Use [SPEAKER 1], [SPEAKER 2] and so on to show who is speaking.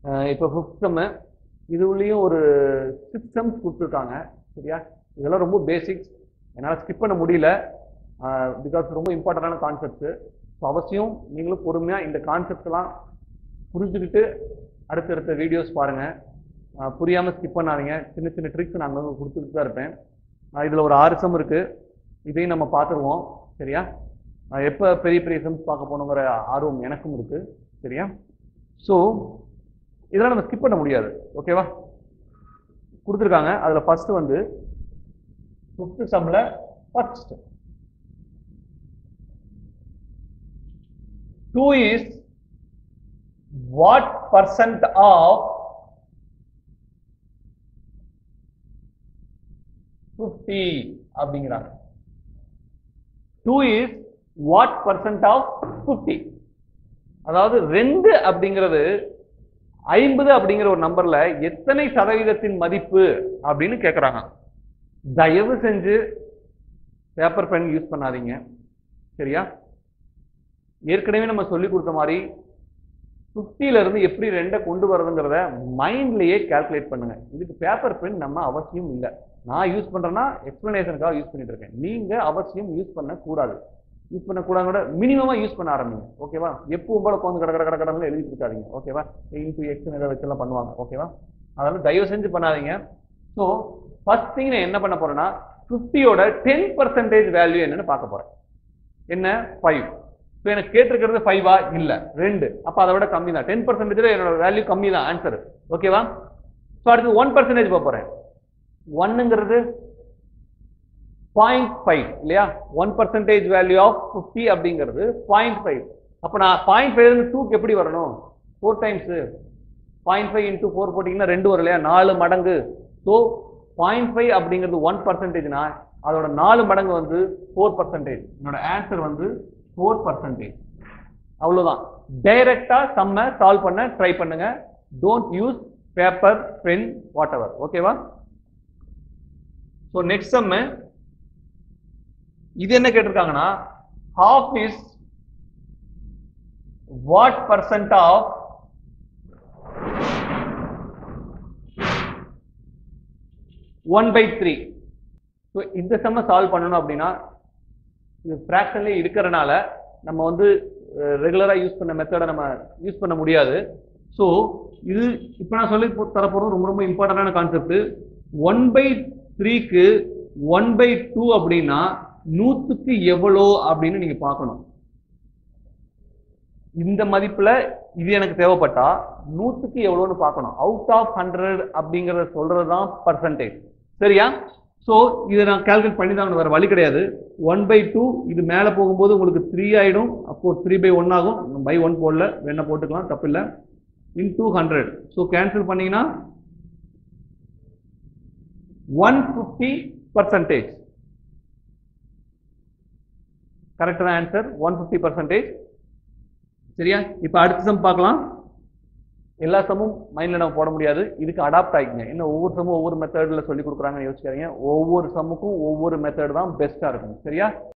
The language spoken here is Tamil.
[SPEAKER 1] இப்போ ஃபிஃப்த் செம்மு இதுலேயும் ஒரு சிக்ஸ் செம்ஸ் கொடுத்துருக்காங்க சரியா இதெல்லாம் ரொம்ப பேசிக்ஸ் என்னால் ஸ்கிப் பண்ண முடியல பிகாஸ் ரொம்ப இம்பார்ட்டண்டான கான்செப்ட்ஸு ஸோ அவசியம் நீங்களும் பொறுமையாக இந்த கான்செப்ட்லாம் புரிஞ்சுக்கிட்டு அடுத்தடுத்த வீடியோஸ் பாருங்கள் புரியாமல் ஸ்கிப் பண்ணாதீங்க சின்ன சின்ன ட்ரிக்ஸ் நான் உங்களுக்கு கொடுத்துட்டு தான் இருப்பேன் இதில் ஒரு ஆறு சம் இருக்குது இதையும் நம்ம பார்த்துருவோம் சரியா எப்போ பெரிய பெரிய சம்ஸ் பார்க்க போகணுங்கிற ஆர்வம் எனக்கும் இருக்குது சரியா ஸோ இதெல்லாம் நம்ம ஸ்கிப் பண்ண முடியாது ஓகேவா கொடுத்துருக்காங்க அதில் ஃபஸ்ட்டு வந்து ஃபிஃப்த்து சம்மில் first two is what percent of fifty அப்படிங்கிறாங்க two is what percent of fifty அதாவது ரெண்டு அப்படிங்கிறது ஐம்பது அப்படிங்கிற ஒரு நம்பர்ல எத்தனை சதவீதத்தின் மதிப்பு அப்படின்னு கேட்குறாங்க தயவு செஞ்சு பேப்பர் பென் யூஸ் பண்ணாதீங்க சரியா ஏற்கனவே நம்ம சொல்லி கொடுத்த மாதிரி 50 ல இருந்து எப்படி ரெண்டை கொண்டு வரதுங்கிறத மைண்ட்லயே கால்குலேட் பண்ணுங்க இதுக்கு பேப்பர் பென் நம்ம அவசியம் இல்லை நான் யூஸ் பண்றேன்னா எக்ஸ்பிளனேஷனுக்காக யூஸ் பண்ணிட்டு இருக்கேன் நீங்க அவசியம் யூஸ் பண்ண கூடாது யூஸ் பண்ணக்கூடாது கூட மினிமமா யூஸ் பண்ண ஆரம்பிங்க ஓகேவா எப்பவும் போல உட்காந்து கட கட கட கடன்னு எழுதிட்டு இருக்காதீங்க ஓகேவா இன்டூ எக்ஸ் இதை வச்செல்லாம் பண்ணுவாங்க ஓகேவா அதெல்லாம் தயவு செஞ்சு பண்ணாதீங்க ஸோ ஃபர்ஸ்ட் திங் நான் என்ன பண்ண போறேன்னா ஃபிஃப்டியோட டென் பர்சன்டேஜ் வேல்யூ என்னன்னு பார்க்க போறேன் என்ன ஃபைவ் ஸோ எனக்கு கேட்டிருக்கிறது ஃபைவா இல்ல ரெண்டு அப்ப அதை விட கம்மி தான் டென் பர்சன்டேஜ் என்னோட வேல்யூ கம்மி தான் ஆன்சர் ஓகேவா ஸோ அடுத்து ஒன் பர்சன்டேஜ் பார்க்க போறேன் ஒன்னுங்கிறது பாயிண்ட் ஃபைவ் இல்லையா one percentage value of fifty அப்படிங்கிறது பாயிண்ட் ஃபைவ் அப்போ நான் பாயிண்ட் ஃபைவ் டூக்கு எப்படி வரணும் four times point five into four போட்டிங்கன்னா ரெண்டு வரும் இல்லையா நாலு மடங்கு ஸோ பாயிண்ட் ஃபைவ் அப்படிங்கிறது ஒன் பர்சன்டேஜ்னா அதோட நாலு மடங்கு வந்து ஃபோர் பர்சன்டேஜ் என்னோட ஆன்சர் வந்து ஃபோர் பர்சன்டேஜ் அவ்வளோதான் டைரக்டா சம்ம சால்வ் பண்ண ட்ரை பண்ணுங்க don't use paper pen whatever ஓகேவா ஸோ நெக்ஸ்ட் சம்மு இது என்ன கேட்டிருக்காங்கன்னா half is what percent of one by three so இந்த செம்ம சால்வ் பண்ணணும் அப்படின்னா இது ஃப்ராக்ஷன்லேயே இருக்கிறனால நம்ம வந்து ரெகுலராக யூஸ் பண்ண மெத்தடை நம்ம யூஸ் பண்ண முடியாது ஸோ இது இப்போ நான் சொல்லி தரப்போகிறது ரொம்ப ரொம்ப இம்பார்ட்டண்டான கான்செப்ட் ஒன் பை த்ரீக்கு ஒன் பை டூ அப்படின்னா நூற்றுக்கு எவ்வளோ அப்படின்னு நீங்கள் பார்க்கணும் இந்த மதிப்புல இது எனக்கு தேவைப்பட்டா நூற்றுக்கு எவ்வளோன்னு பார்க்கணும் அவுட் ஆஃப் ஹண்ட்ரட் அப்படிங்கிறத சொல்றது தான் பர்சன்டேஜ் சரியா ஸோ இதை நான் கால்குலேட் பண்ணி தான் வேறு வழி கிடையாது ஒன் பை டூ இது மேலே போகும்போது உங்களுக்கு த்ரீ ஆகிடும் அப்போ த்ரீ பை ஒன் ஆகும் பை ஒன் போடல வேணா போட்டுக்கலாம் தப்பு இல்லை into hundred so cancel பண்ணீங்கன்னா ஒன் ஃபிஃப்டி பர்சன்டேஜ் கரெக்டான ஆன்சர் ஒன் ஃபிஃப்டி பர்சன்டேஜ் சரியா இப்போ அடுத்த சம் பார்க்கலாம் எல்லா சமும் மைண்டில் நம்ம போட முடியாது இதுக்கு அடாப்ட் ஆகிக்கங்க இன்னும் ஒவ்வொரு சமும் ஒவ்வொரு மெத்தடில் சொல்லி கொடுக்குறாங்கன்னு யோசிக்காதீங்க ஒவ்வொரு சம்முக்கும் ஒவ்வொரு மெத்தட் தான் பெஸ்ட்டாக இருக்கும் சரியா